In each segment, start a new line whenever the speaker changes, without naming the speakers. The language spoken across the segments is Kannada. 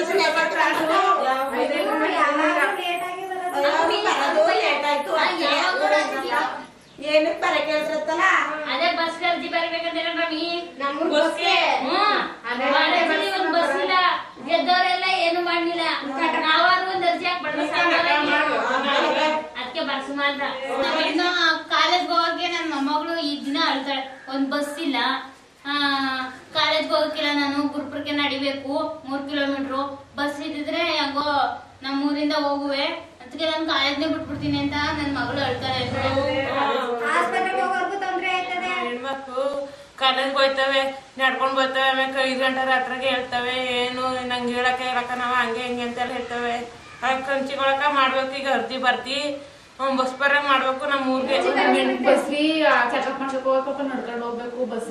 ಏನಕ್ಕೆ ಬರ ಕೇಳ್ತಿರತ್ತಲ್ಲ
ಅದೇ ಬಸ್ ಅರ್ಜಿ ಬರ್ಬೇಕಂದ್ರೆ ರವಿ
ಬಸ್ಗೆ
ಹ್ಮ್ ಮಾಡಿದ್ವಿ, ಒಂದ್ ಬಸ್ ಇಲ್ಲ ಗೆದ್ದವರೆಲ್ಲ ಏನು ಮಾಡ್ಲಿಲ್ಲ ನಾವಾದ್ರೂ ಒಂದ್ ಅರ್ಜಿ ಹಾಕ್ಬಾರ್ದು ಅದಕ್ಕೆ ಬರ್ಸು ಮಾತ್ರ ಇನ್ನು ಕಾಲೇಜ್ಗೆ ಹೋಗಕ್ಕೆ ನನ್ನ ಮೊಮ್ಮಗಳು ಈ ದಿನ ಅಳ್ತಾಳೆ ಒಂದ್ ಬಸ್ ಇಲ್ಲ ಆ ಕಾಲೇಜ್ಗೆ ಹೋಗಕ್ಕಿಲ್ಲ ನಾನು ಗುರುಪುರಕ್ಕೆ ನಡಿಬೇಕು ಮೂರ್ ಕಿಲೋಮೀಟ್ರು ಬಸ್ ಇದ್ದಿದ್ರೆ ಹೆಂಗೋ ನಮ್ಮೂರಿಂದ ಹೋಗುವೆ ಅದಕ್ಕೆ ನಾನು ಕಾಲೇಜ್ನೇ ಬಿಟ್ಬಿಡ್ತೀನಿ ಅಂತ ನನ್ನ ಮಗಳು ಅಳ್ತಾಳೆ
ಆಸ್ಪತ್ರೆಗೆ ಹೋಗೋರ್ಗು ತೊಂದ್ರೆ ಆಯ್ತದೆ
ಹೆಣ್ಮಕ್ಳು ಕಾಲೇಜ್ಗೆ ಹೋಯ್ತವೆ ನಡ್ಕೊಂಡ್ ಬರ್ತಾವೆ ಆಮೇಲೆ ಐದು ಗಂಟೆ ರಾತ್ರಿಗೆ ಹೇಳ್ತವೆ ಏನು ನಂಗೆ ಹೇಳಕ್ಕೆ ಹೇಳಕ್ಕ ನಾವು ಹಂಗೆ ಹಿಂಗೆ ಅಂತೆಲ್ಲ ಹೇಳ್ತವೆ ಅದಕ್ಕೆ ಕಂಚಿಗೊಳಕ ಮಾಡ್ಬೇಕು ಈಗ ಅರ್ಜಿ ಬರ್ದಿ ಅವ್ನ್ ಬಸ್ ಬರ ಮಾಡ್ಬೇಕು ನಮ್ಮ ಊರಿಗೆ
ಬಸ್ಲಿ ಚೆಕಪ್ ಮಾಡ್ಸಕ್ ಹೋಗಕ್ಕೆ ನಡ್ಕೊಂಡು ಹೋಗ್ಬೇಕು ಬಸ್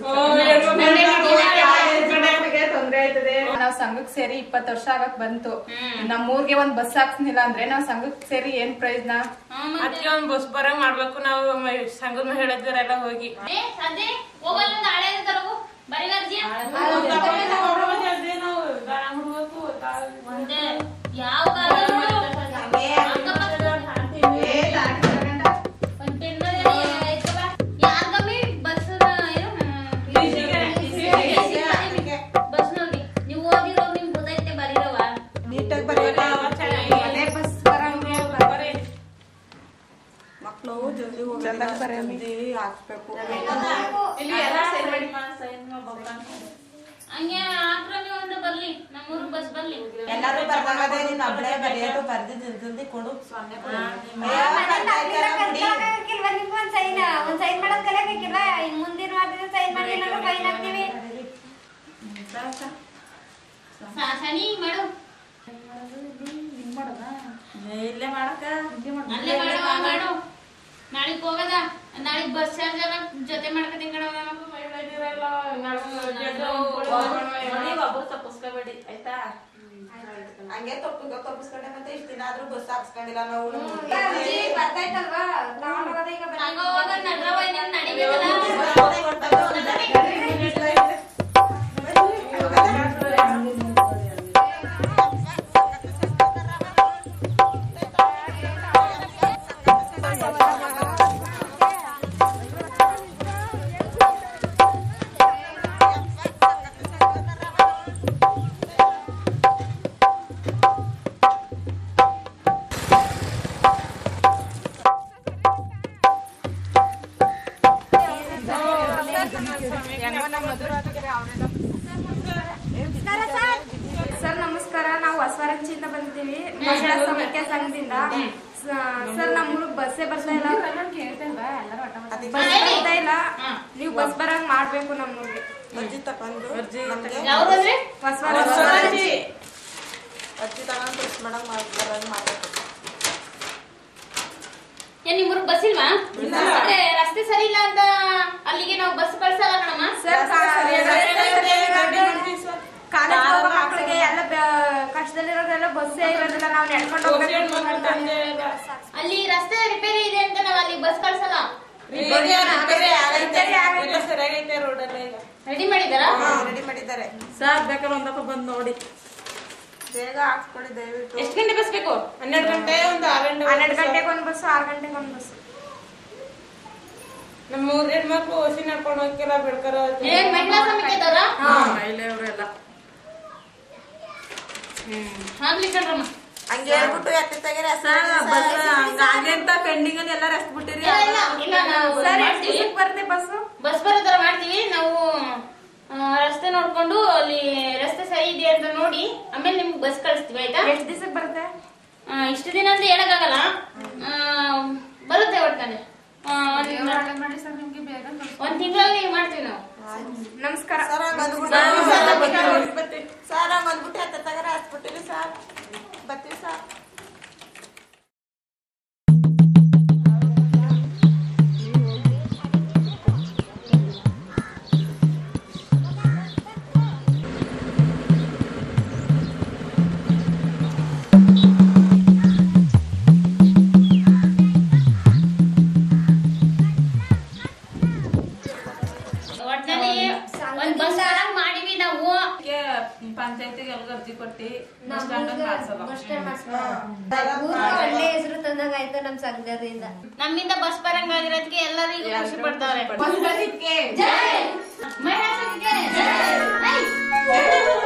ತೊಂದ್ರೆ ಆಯ್ತದೆ ನಾವ್ ಸಂಘಕ್ ಸೇರಿ ಇಪ್ಪತ್ ವರ್ಷ ಆಗಕ್ ಬಂತು ನಮ್ ಊರ್ಗೆ ಒಂದ್ ಬಸ್ ಹಾಕ್ಸ್ನಿಲ್ಲ ಅಂದ್ರೆ ನಾವ್ ಸಂಘಕ್ ಸೇರಿ ಏನ್ ಪ್ರಯೋಜನ
ಅದಕ್ಕೆ ಒಂದ್ ಬಸ್ ಬರ ಮಾಡ್ಬೇಕು ನಾವು ಮ- ಸಂಘದ ಮಹಿಳೆಯರೆಲ್ಲ ಹೋಗಿ
ಏ ಸಂಜೆ ಹೋಗಲ್ಲ ನಾಳೆ ತರವು ಬರೀ ಅರ್ಜಿ ಒಂದೇ ಯಾವ ಬಸ್ ನೋಡಿ ನೀವು ಓದಿರೋ ನಿಮ್ಗೆ ಗೊತ್ತೈತೆ ಬರೀರವ
ನೀಟಾಗಿ ಬರೆಯಲ್ಲ
ಅದೇ ಬಸ್ ಬರಂಗೆ
ಮಕ್ಕಳು ಜಲ್ದಿ ಹೋಗಿ ಜಲ್ದಿ ಹಾಕ್ಬೇಕು
ಹಂಗೆ ಆಕ್ರಮಿ ಒಂದು ಬರ್ಲಿ ನಮ್ಮೂರು ಬಸ್ ಬರ್ಲಿ
ಎಲ್ಲಾರು ಬರ್ದಾಗದೆ ನೀನ್ ಒಬ್ಳೆ ಬರೆಯೋದು ಬರ್ದಿ ಜಲ್ದಿ ಕೊಡು
ಒಂದ್ ಸೈನ್ ಒಂದ್ ಸೈನ್ ಮಾಡೋದ್ ಕಲಿಯಬೇಕಿಲ್ಲ ಇನ್ ಮುಂದಿನ ವಾರದಿಂದ ಸೈನ್ ಮಾಡಿಲ್ಲ ಅಂದ್ರೆ ಫೈನ್ ಹಾಕ್ತೀವಿ
ಸ- ಸನಿ ಮಾಡು
ಇಲ್ಲೇ ಮಾಡಕ
ಅಲ್ಲೇ ಮಾಡುವ ಮಾಡು ನಾಳೆಗ್ ಹೋಗದ ನಾಳೆಗ್ ಬಸ್ ಚಾರ್ಜ್ ಎಲ್ಲ ಜೊತೆ ಮಾಡ್ಕೊತೀನಿ ಕಣ
ಒಬ್ಬರು ತಪ್ಪಿಸ್ಕೋಬೇಡಿ ಆಯ್ತಾ
ಹಂಗೆ ತಪ್ಪು ತಪ್ಪಿಸ್ಕೊಂಡೆ ಮತ್ತೆ ಇಷ್ಟ ದಿನ ಆದ್ರೂ ಬಸ್ ಹಾಕ್ಸ್ಕೊಂಡಿಲ್ಲ ನಾವು
ಅರ್ಜಿ ಬರ್ತಾಯ್ತಲ್ವಾ ತಗೊಂಡ್ ಹೋಗೋದು ಈಗ
ಹಂಗ ಹೋಗ ನಡ್ರವ ಇನ್ನೇನ್ ನಡಿಬೇಕಲ್ಲ
ಸರ್ ನಮಸ್ಕಾರ ನಾವು ಹೊಸವರಂಚಿಯಿಂದ ಬಂದಿದ್ದೀವಿ ಮಹಿಳಾ ಸಮಾಖ್ಯ ಸಂಘದಿಂದ ಸರ್ ನಮ್ಮ ಬಸ್ಸೇ ಬರ್ತಾ ಇಲ್ಲ ಬಸ್ ಬರ್ತಾ ಇಲ್ಲ ನೀವು ಬಸ್ ಬರಂಗ್ ಮಾಡ್ಬೇಕು ನಮ್ಮೂರಿಗೆ
ಅರ್ಜಿ ತಕೊಂಡು ನಮ್ಗೆ
ಯಾವ್ರು ಅಂದ್ರೆ
ಹೊಸವರಂಚಿ
ಅರ್ಜಿ ತಗೊಂಡು ಬಸ್ ಮಾಡಂಗ್ ಮಾಡ್ತಾರ ಮಾಡ್ಬೇಕು
ಏನ್ ನಿಮ್ಮೂರ್ಗ್ ಬಸ್ ಇಲ್ವಾ ಅಂದ್ರೆ ರಸ್ತೆ ಸರಿ ಇಲ್ಲ ಅಂತ ಅಲ್ಲಿಗೆ ನಾವು ಬಸ್ ಕಳ್ಸಲ್ಲ ಕಣಮ್ಮ
ಸರ್ ಕಾಲೇಜ್ ಹೋಗೋ ಮಕ್ಕಳಿಗೆ ಎಲ್ಲ ಬ- ಕಷ್ಟದಲ್ಲಿರೋರೆಲ್ಲ ಬಸ್ಸೇ ಇರೋದಿಲ್ಲ ನಾವು ನಡ್ಕೊಂಡು ಹೋಗ್ಬೇಕು
ಅಲ್ಲಿ ರಸ್ತೆ ರಿಪೇರಿ ಇದೆ ಅಂತ ನಾವ್ ಅಲ್ಲಿ ಬಸ್ ಕಳ್ಸಲ್ಲ
ಸರಿಯಾಗೈತೆ ರೋಡಲ್ಲ ಈಗ
ರೆಡಿ ಮಾಡಿದಾರ
ರೆಡಿ ಮಾಡಿದ್ದಾರೆ
ಸಾರ್ ಬೇಕಾದ್ರೆ ಒಂದಪ್ಪ ಬಂದು ನೋಡಿ
ಬೇಗ ಹಾಕ್ಸ್ಕೊಡಿ ದಯವಿಟ್ಟು
ಎಷ್ಟು ಗಂಟೆ ಬಸ್ ಬೇಕು ಹನ್ನೆರಡು ಗಂಟೆ ಒಂದು ಆರು ಗಂಟೆ
ಹನ್ನೆರಡು ಗಂಟೆಗೆ ಒಂದು ಬಸ್ ಆರು ಗಂಟೆಗೆ ಒಂದು ಬಸ್
ನಮ್ಮ ಮೂರ್ ಹೆಣ್ಮಕ್ಳು ಓಸಿ ನಡ್ಕೊಂಡು ಹೋಗ್ತಿಲ್ಲ ಬಿಡ್ತಾರ
ಏನ್ ಮಹಿಳಾ ಸಮಿತಿದವ್ರ
ಮಹಿಳೆಯವರೆಲ್ಲ
ಆಗ್ಲಿ ಕಣ್ರಮ್ಮ
ಹಂಗೆ ಹೇಳ್ಬಿಟ್ಟು ಎತ್ತೆ ತೆಗೀರಿ
ಅಂತ ಪೆಂಡಿಂಗ್ ಅಲ್ಲಿ ಎಲ್ಲ ರೆಸ್ಟ್ ಬಿಟ್ಟಿರಿ
ಇಲ್ಲ ಇಲ್ಲ ಇಲ್ಲ ನಾವು
ಸರ್ ಎಷ್ಟು
ಮಾಡ್ತೀವಿ
ದಿವಸಕ್ಕೆ ಬರುತ್ತೆ ಬಸ್ಸು
ಬಸ್ ಬರೋ ತರ ಮಾಡ್ತೀವಿ ನಾವು ಆ, ರಸ್ತೆ ನೋಡ್ಕೊಂಡು ಅಲ್ಲಿ ರಸ್ತೆ ಸರಿ ಇದೆ ಅಂತ ನೋಡಿ ಆಮೇಲೆ ನಿಮ್ಗೆ ಬಸ್ ಕಳಿಸ್ತೀವಿ ಆಯ್ತಾ
ಎಷ್ಟು ದಿವಸಕ್ಕೆ ಬರುತ್ತೆ
ಆ, ಇಷ್ಟು ದಿನ ಅಂತ ಹೇಳಕ್ಕಾಗಲ್ಲ ಆ, ಬರುತ್ತೆ ಒಟ್ನಲ್ಲಿ ಆ, ಒಂದ್ ತಿಂಗಳಲ್ಲಿ ಮಾಡ್ತೀವಿ ನಾವು
ನಮಸ್ಕಾರ
ಸರ್ ಹಂಗ್ ಅಂದ್ಬಿಟ್ಟು ಸರ್ ಹಂಗ್ ಅಂದ್ಬಿಟ್ಟು ಎತ್ತೆ ತೆಗೀರಿ ಹಾಕ್ಸ್ಬಿಟ್ಟಿರಿ ಸರ್ ಬರ್ತೀವಿ ಸರ್
ಒಟ್ನಲ್ಲಿ ಒಂದ್ ಬಸ್ ಮಾಡಂಗ್ ಮಾಡಿವಿ ನಾವು
ಪಂಚಾಯತಿಗೆ ಎಲ್ಲ ಅರ್ಜಿ ಕೊಟ್ಟಿ
ನಮ್ಮ
ಹಂಗಂಗ್ ಮಾಡ್ಸಲ್ಲ.
ಅಷ್ಟೇ ಮಾಡ್ಸ್ಕೊಳ್ಳೋದು. ಊರ್ಗೆ ಒಳ್ಳೆ ಹೆಸರು ತಂದಂಗ ಆಯ್ತು ನಮ್ ಸಂಘದಿಂದ
ನಮ್ಮಿಂದ ಬಸ್ ಬರಂಗಾಗಿರೋದಕ್ಕೆ ಎಲ್ಲರಿಗೂ ಖುಷಿ ಪಡ್ತಾವ್ರೆ
ಬಸ್ ಬಂದಿದ್ಕೆ
ಮಹಿಳಾ ಸಂಘಕ್ಕೆ ಜೈ!